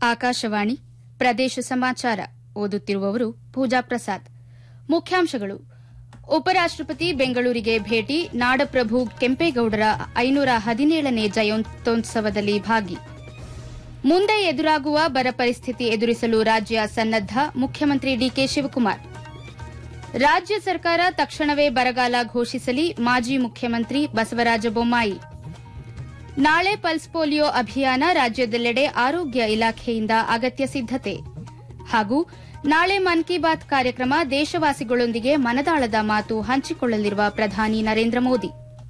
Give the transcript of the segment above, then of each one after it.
ಆಕಾಶವಾಣಿ ಪ್ರದೇಶ ಸಮಾಚಾರ ಓದುತ್ತಿರುವವರು ಪೂಜಾ ಪ್ರಸಾದ್ ಮುಖ್ಯಾಂಶಗಳು ಉಪರಾಷ್ಟಪತಿ ಬೆಂಗಳೂರಿಗೆ ಭೇಟಿ ನಾಡಪ್ರಭು ಕೆಂಪೇಗೌಡರ ಐನೂರ ಹದಿನೇಳನೇ ಜಯಂತ್ಯೋತ್ಸವದಲ್ಲಿ ಭಾಗಿ ಮುಂದೆ ಎದುರಾಗುವ ಬರ ಪರಿಸ್ಥಿತಿ ಎದುರಿಸಲು ರಾಜ್ಯ ಸನ್ನದ್ದ ಮುಖ್ಯಮಂತ್ರಿ ಡಿಕೆ ಶಿವಕುಮಾರ್ ರಾಜ್ಯ ಸರ್ಕಾರ ತಕ್ಷಣವೇ ಬರಗಾಲ ಘೋಷಿಸಲಿ ಮಾಜಿ ಮುಖ್ಯಮಂತ್ರಿ ಬಸವರಾಜ ಬೊಮ್ಮಾಯಿ ನಾಳೆ ಪಲ್ಸ್ ಪೋಲಿಯೋ ಅಭಿಯಾನ ರಾಜ್ಯದೆಲ್ಲೆಡೆ ಆರೋಗ್ಯ ಇಲಾಖೆಯಿಂದ ಅಗತ್ಯ ಸಿದ್ದತೆ ಹಾಗೂ ನಾಳೆ ಮನ್ ಕಿ ಬಾತ್ ಕಾರ್ಯಕ್ರಮ ದೇಶವಾಸಿಗಳೊಂದಿಗೆ ಮನದಾಳದ ಮಾತು ಹಂಚಿಕೊಳ್ಳಲಿರುವ ಪ್ರಧಾನಿ ನರೇಂದ್ರ ಮೋದಿ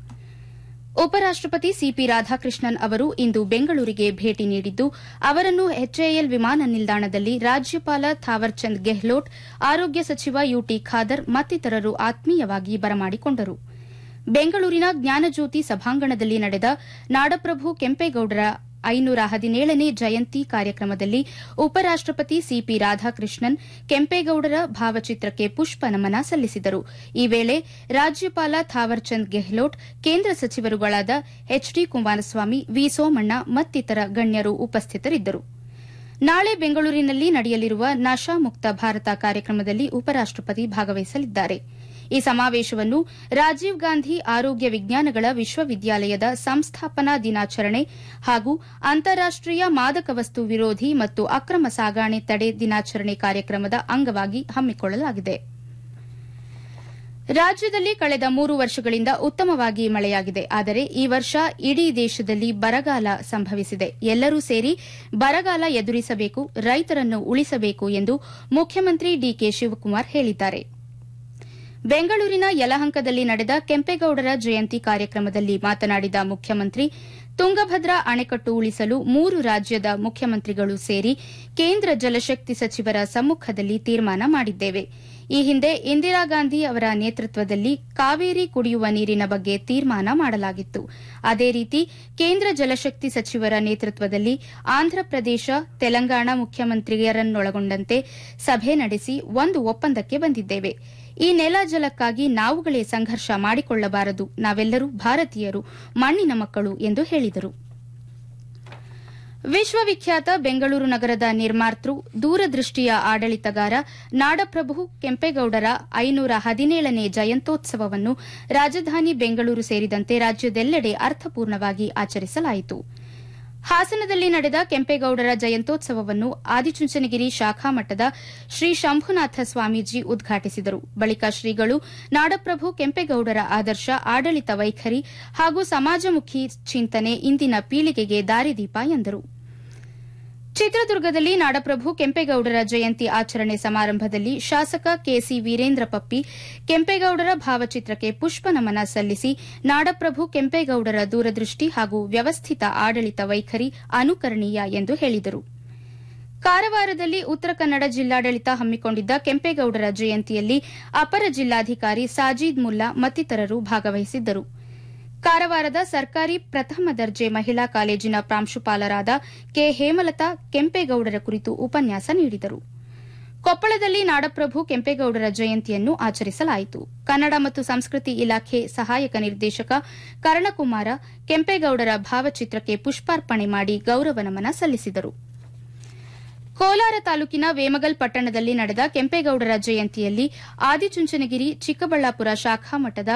ಉಪರಾಷ್ಟಪತಿ ಸಿಪಿ ರಾಧಾಕೃಷ್ಣನ್ ಅವರು ಇಂದು ಬೆಂಗಳೂರಿಗೆ ಭೇಟಿ ನೀಡಿದ್ದು ಅವರನ್ನು ಎಚ್ಎಎಲ್ ವಿಮಾನ ನಿಲ್ದಾಣದಲ್ಲಿ ರಾಜ್ಯಪಾಲ ಥಾವರ್ಚಂದ್ ಗೆಹ್ಲೋಟ್ ಆರೋಗ್ಯ ಸಚಿವ ಯುಟಿ ಖಾದರ್ ಮತ್ತಿತರರು ಆತ್ಮೀಯವಾಗಿ ಬರಮಾಡಿಕೊಂಡರು ಬೆಂಗಳೂರಿನ ಜ್ಞಾನಜ್ಯೋತಿ ಸಭಾಂಗಣದಲ್ಲಿ ನಡೆದ ನಾಡಪ್ರಭು ಕೆಂಪೇಗೌಡರ ಐನೂರ ಹದಿನೇಳನೇ ಜಯಂತಿ ಕಾರ್ಯಕ್ರಮದಲ್ಲಿ ಉಪರಾಷ್ಟಪತಿ ಸಿಪಿ ರಾಧಾಕೃಷ್ಣನ್ ಕೆಂಪೇಗೌಡರ ಭಾವಚಿತ್ರಕ್ಕೆ ಪುಷ್ಪ ನಮನ ಸಲ್ಲಿಸಿದರು ಈ ವೇಳೆ ರಾಜ್ಯಪಾಲ ಥಾವರ್ಚಂದ್ ಗೆಹ್ಲೋಟ್ ಕೇಂದ್ರ ಸಚಿವರುಗಳಾದ ಎಚ್ಡಿ ಕುಮಾರಸ್ವಾಮಿ ವಿ ಸೋಮಣ್ಣ ಮತ್ತಿತರ ಗಣ್ಯರು ಉಪಸ್ಥಿತರಿದ್ದರು ನಾಳೆ ಬೆಂಗಳೂರಿನಲ್ಲಿ ನಡೆಯಲಿರುವ ನಶಾ ಮುಕ್ತ ಭಾರತ ಕಾರ್ಯಕ್ರಮದಲ್ಲಿ ಉಪರಾಷ್ಟಪತಿ ಭಾಗವಹಿಸಲಿದ್ದಾರೆ ಈ ಸಮಾವೇಶವನ್ನು ರಾಜೀವ್ ಗಾಂಧಿ ಆರೋಗ್ಯ ವಿಜ್ಞಾನಗಳ ವಿಶ್ವವಿದ್ಯಾಲಯದ ಸಂಸ್ಥಾಪನಾ ದಿನಾಚರಣೆ ಹಾಗೂ ಅಂತಾರಾಷ್ಟೀಯ ಮಾದಕ ವಸ್ತು ವಿರೋಧಿ ಮತ್ತು ಅಕ್ರಮ ಸಾಗಾಣೆ ತಡೆ ದಿನಾಚರಣೆ ಕಾರ್ಯಕ್ರಮದ ಅಂಗವಾಗಿ ಹಮ್ಮಿಕೊಳ್ಳಲಾಗಿದೆ ರಾಜ್ಯದಲ್ಲಿ ಕಳೆದ ಮೂರು ವರ್ಷಗಳಿಂದ ಉತ್ತಮವಾಗಿ ಮಳೆಯಾಗಿದೆ ಆದರೆ ಈ ವರ್ಷ ಇಡೀ ದೇಶದಲ್ಲಿ ಬರಗಾಲ ಸಂಭವಿಸಿದೆ ಎಲ್ಲರೂ ಸೇರಿ ಬರಗಾಲ ಎದುರಿಸಬೇಕು ರೈತರನ್ನು ಉಳಿಸಬೇಕು ಎಂದು ಮುಖ್ಯಮಂತ್ರಿ ಡಿಕೆ ಶಿವಕುಮಾರ್ ಹೇಳಿದ್ದಾರೆ ಬೆಂಗಳೂರಿನ ಯಲಹಂಕದಲ್ಲಿ ನಡೆದ ಕೆಂಪೇಗೌಡರ ಜಯಂತಿ ಕಾರ್ಯಕ್ರಮದಲ್ಲಿ ಮಾತನಾಡಿದ ಮುಖ್ಯಮಂತ್ರಿ ತುಂಗಭದ್ರಾ ಅಣೆಕಟ್ಟು ಉಳಿಸಲು ಮೂರು ರಾಜ್ಯದ ಮುಖ್ಯಮಂತ್ರಿಗಳು ಸೇರಿ ಕೇಂದ್ರ ಜಲಶಕ್ತಿ ಸಚಿವರ ಸಮ್ಮುಖದಲ್ಲಿ ತೀರ್ಮಾನ ಮಾಡಿದ್ದೇವೆ ಈ ಹಿಂದೆ ಇಂದಿರಾ ಗಾಂಧಿ ಅವರ ನೇತೃತ್ವದಲ್ಲಿ ಕಾವೇರಿ ಕುಡಿಯುವ ನೀರಿನ ಬಗ್ಗೆ ತೀರ್ಮಾನ ಮಾಡಲಾಗಿತ್ತು ಅದೇ ರೀತಿ ಕೇಂದ್ರ ಜಲಶಕ್ತಿ ಸಚಿವರ ನೇತೃತ್ವದಲ್ಲಿ ಆಂಧ್ರಪ್ರದೇಶ ತೆಲಂಗಾಣ ಮುಖ್ಯಮಂತ್ರಿಯರನ್ನೊಳಗೊಂಡಂತೆ ಸಭೆ ನಡೆಸಿ ಒಂದು ಒಪ್ಪಂದಕ್ಕೆ ಬಂದಿದ್ದೇವೆ ಈ ನೆಲ ಜಲಕ್ಕಾಗಿ ನಾವುಗಳೇ ಸಂಘರ್ಷ ಮಾಡಿಕೊಳ್ಳಬಾರದು ನಾವೆಲ್ಲರೂ ಭಾರತೀಯರು ಮಣ್ಣಿನ ಮಕ್ಕಳು ಎಂದು ಹೇಳಿದರು ವಿಶ್ವವಿಖ್ಯಾತ ಬೆಂಗಳೂರು ನಗರದ ನಿರ್ಮಾತೃ ದೂರದೃಷ್ಟಿಯ ಆಡಳಿತಗಾರ ನಾಡಪ್ರಭು ಕೆಂಪೇಗೌಡರ ಐನೂರ ಹದಿನೇಳನೇ ಜಯಂತ್ಯೋತ್ಸವವನ್ನು ರಾಜಧಾನಿ ಬೆಂಗಳೂರು ಸೇರಿದಂತೆ ರಾಜ್ಯದೆಲ್ಲೆಡೆ ಅರ್ಥಪೂರ್ಣವಾಗಿ ಆಚರಿಸಲಾಯಿತು ಹಾಸನದಲ್ಲಿ ನಡೆದ ಕೆಂಪೇಗೌಡರ ಜಯಂತ್ಯೋತ್ಸವವನ್ನು ಆದಿಚುಂಚನಗಿರಿ ಶಾಖಾ ಮಠದ ಶ್ರೀ ಶಂಭುನಾಥ ಸ್ವಾಮೀಜಿ ಉದ್ಘಾಟಿಸಿದರು ಬಳಿಕ ಶ್ರೀಗಳು ನಾಡಪ್ರಭು ಕೆಂಪೇಗೌಡರ ಆದರ್ಶ ಆಡಳಿತ ವೈಖರಿ ಹಾಗೂ ಸಮಾಜಮುಖಿ ಚಿಂತನೆ ಇಂದಿನ ಪೀಳಿಗೆಗೆ ದಾರಿದೀಪ ಎಂದರು ಚಿತ್ರದುರ್ಗದಲ್ಲಿ ನಾಡಪ್ರಭು ಕೆಂಪೇಗೌಡರ ಜಯಂತಿ ಆಚರಣೆ ಸಮಾರಂಭದಲ್ಲಿ ಶಾಸಕ ಕೆಸಿ ವೀರೇಂದ್ರ ಪಪ್ಪಿ ಕೆಂಪೇಗೌಡರ ಭಾವಚಿತ್ರಕ್ಕೆ ಪುಷ್ಪ ನಮನ ಸಲ್ಲಿಸಿ ನಾಡಪ್ರಭು ಕೆಂಪೇಗೌಡರ ದೂರದೃಷ್ಟಿ ಹಾಗೂ ವ್ಯವಸ್ಥಿತ ಆಡಳಿತ ವೈಖರಿ ಅನುಕರಣೀಯ ಎಂದು ಹೇಳಿದರು ಕಾರವಾರದಲ್ಲಿ ಉತ್ತರ ಕನ್ನಡ ಜಿಲ್ಲಾಡಳಿತ ಹಮ್ಮಿಕೊಂಡಿದ್ದ ಕೆಂಪೇಗೌಡರ ಜಯಂತಿಯಲ್ಲಿ ಅಪರ ಜಿಲ್ಲಾಧಿಕಾರಿ ಸಾಜೀದ್ ಮುಲ್ಲಾ ಮತ್ತಿತರರು ಭಾಗವಹಿಸಿದ್ದರು ಕಾರವಾರದ ಸರ್ಕಾರಿ ಪ್ರಥಮ ದರ್ಜೆ ಮಹಿಳಾ ಕಾಲೇಜಿನ ಪ್ರಾಂಶುಪಾಲರಾದ ಕೆ ಹೇಮಲತಾ ಕೆಂಪೇಗೌಡರ ಕುರಿತು ಉಪನ್ಯಾಸ ನೀಡಿದರು ಕೊಪ್ಪಳದಲ್ಲಿ ನಾಡಪ್ರಭು ಕೆಂಪೇಗೌಡರ ಜಯಂತಿಯನ್ನು ಆಚರಿಸಲಾಯಿತು ಕನ್ನಡ ಮತ್ತು ಸಂಸ್ಕೃತಿ ಇಲಾಖೆ ಸಹಾಯಕ ನಿರ್ದೇಶಕ ಕರ್ಣಕುಮಾರ ಕೆಂಪೇಗೌಡರ ಭಾವಚಿತ್ರಕ್ಕೆ ಪುಷ್ಪಾರ್ಪಣೆ ಮಾಡಿ ಗೌರವ ನಮನ ಸಲ್ಲಿಸಿದರು ಕೋಲಾರ ತಾಲೂಕಿನ ವೇಮಗಲ್ ಪಟ್ಟಣದಲ್ಲಿ ನಡೆದ ಕೆಂಪೇಗೌಡರ ಜಯಂತಿಯಲ್ಲಿ ಆದಿಚುಂಚನಗಿರಿ ಚಿಕ್ಕಬಳ್ಳಾಪುರ ಶಾಖಾ ಮಠದ